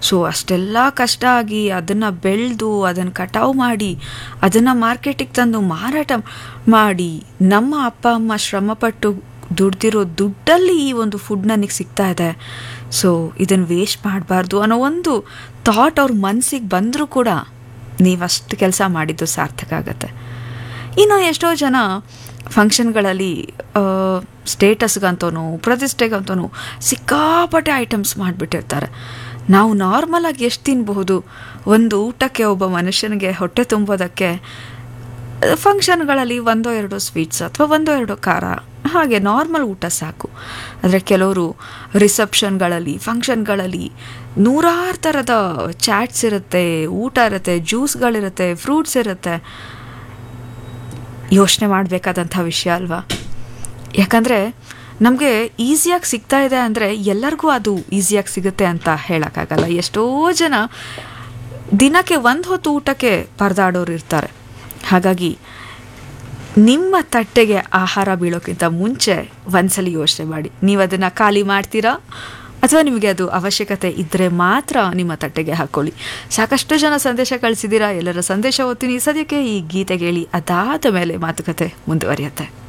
so ಅಷ್ಟೆಲ್ಲ ಕಷ್ಟ ಆಗಿ ಅದನ್ನು ಬೆಳೆದು ಅದನ್ನು ಕಟಾವು ಮಾಡಿ ಅದನ್ನು ಮಾರ್ಕೆಟಿಗೆ ತಂದು ಮಾರಾಟ ಮಾಡಿ ನಮ್ಮ ಅಪ್ಪ ಅಮ್ಮ ಶ್ರಮಪಟ್ಟು ದುಡ್ದಿರೋ ದುಡ್ಡಲ್ಲಿ ಈ ಒಂದು ಫುಡ್ ನನಗೆ ಸಿಗ್ತಾ ಇದೆ ಸೊ ಇದನ್ನು ವೇಸ್ಟ್ ಮಾಡಬಾರ್ದು ಅನ್ನೋ ಒಂದು ಥಾಟ್ ಅವ್ರ ಮನಸ್ಸಿಗೆ ಬಂದರೂ ಕೂಡ ನೀವಷ್ಟು ಕೆಲಸ ಮಾಡಿದ್ದು ಸಾರ್ಥಕ ಆಗತ್ತೆ ಇನ್ನು ಎಷ್ಟೋ ಜನ ಫಂಕ್ಷನ್ಗಳಲ್ಲಿ ಸ್ಟೇಟಸ್ಗಂತನೂ ಪ್ರತಿಷ್ಠೆಗಂತನೂ ಸಿಕ್ಕಾಪಟ್ಟೆ ಐಟಮ್ಸ್ ಮಾಡಿಬಿಟ್ಟಿರ್ತಾರೆ ನಾವು ನಾರ್ಮಲಾಗಿ ಎಷ್ಟು ತಿನ್ನಬಹುದು ಒಂದು ಊಟಕ್ಕೆ ಒಬ್ಬ ಮನುಷ್ಯನಿಗೆ ಹೊಟ್ಟೆ ತುಂಬೋದಕ್ಕೆ ಫಂಕ್ಷನ್ಗಳಲ್ಲಿ ಒಂದೋ ಎರಡೋ ಸ್ವೀಟ್ಸ್ ಅಥವಾ ಒಂದೋ ಎರಡೋ ಖಾರ ಹಾಗೆ ನಾರ್ಮಲ್ ಊಟ ಸಾಕು ಆದರೆ ಕೆಲವರು ರಿಸೆಪ್ಷನ್ಗಳಲ್ಲಿ ಫಂಕ್ಷನ್ಗಳಲ್ಲಿ ನೂರಾರು ಥರದ ಚಾಟ್ಸ್ ಇರುತ್ತೆ ಊಟ ಇರುತ್ತೆ ಜ್ಯೂಸ್ಗಳಿರುತ್ತೆ ಫ್ರೂಟ್ಸ್ ಇರುತ್ತೆ ಯೋಚನೆ ಮಾಡಬೇಕಾದಂಥ ವಿಷಯ ಅಲ್ವಾ ಯಾಕಂದರೆ ನಮಗೆ ಈಸಿಯಾಗಿ ಸಿಗ್ತಾ ಇದೆ ಅಂದರೆ ಎಲ್ಲರಿಗೂ ಅದು ಈಸಿಯಾಗಿ ಸಿಗುತ್ತೆ ಅಂತ ಹೇಳೋಕ್ಕಾಗಲ್ಲ ಎಷ್ಟೋ ಜನ ದಿನಕ್ಕೆ ಒಂದು ಹೊತ್ತು ಊಟಕ್ಕೆ ಪರದಾಡೋರು ಇರ್ತಾರೆ ಹಾಗಾಗಿ ನಿಮ್ಮ ತಟ್ಟೆಗೆ ಆಹಾರ ಬೀಳೋಕ್ಕಿಂತ ಮುಂಚೆ ಒಂದ್ಸಲಿ ಯೋಚನೆ ಮಾಡಿ ನೀವು ಅದನ್ನು ಖಾಲಿ ಮಾಡ್ತೀರಾ ಅಥವಾ ನಿಮಗೆ ಅದು ಅವಶ್ಯಕತೆ ಇದ್ದರೆ ಮಾತ್ರ ನಿಮ್ಮ ತಟ್ಟೆಗೆ ಹಾಕ್ಕೊಳ್ಳಿ ಸಾಕಷ್ಟು ಜನ ಸಂದೇಶ ಕಳಿಸಿದ್ದೀರಾ ಎಲ್ಲರ ಸಂದೇಶ ಓದ್ತೀನಿ ಸದ್ಯಕ್ಕೆ ಈ ಗೀತೆ ಕೇಳಿ ಅದಾದ ಮೇಲೆ ಮಾತುಕತೆ ಮುಂದುವರಿಯುತ್ತೆ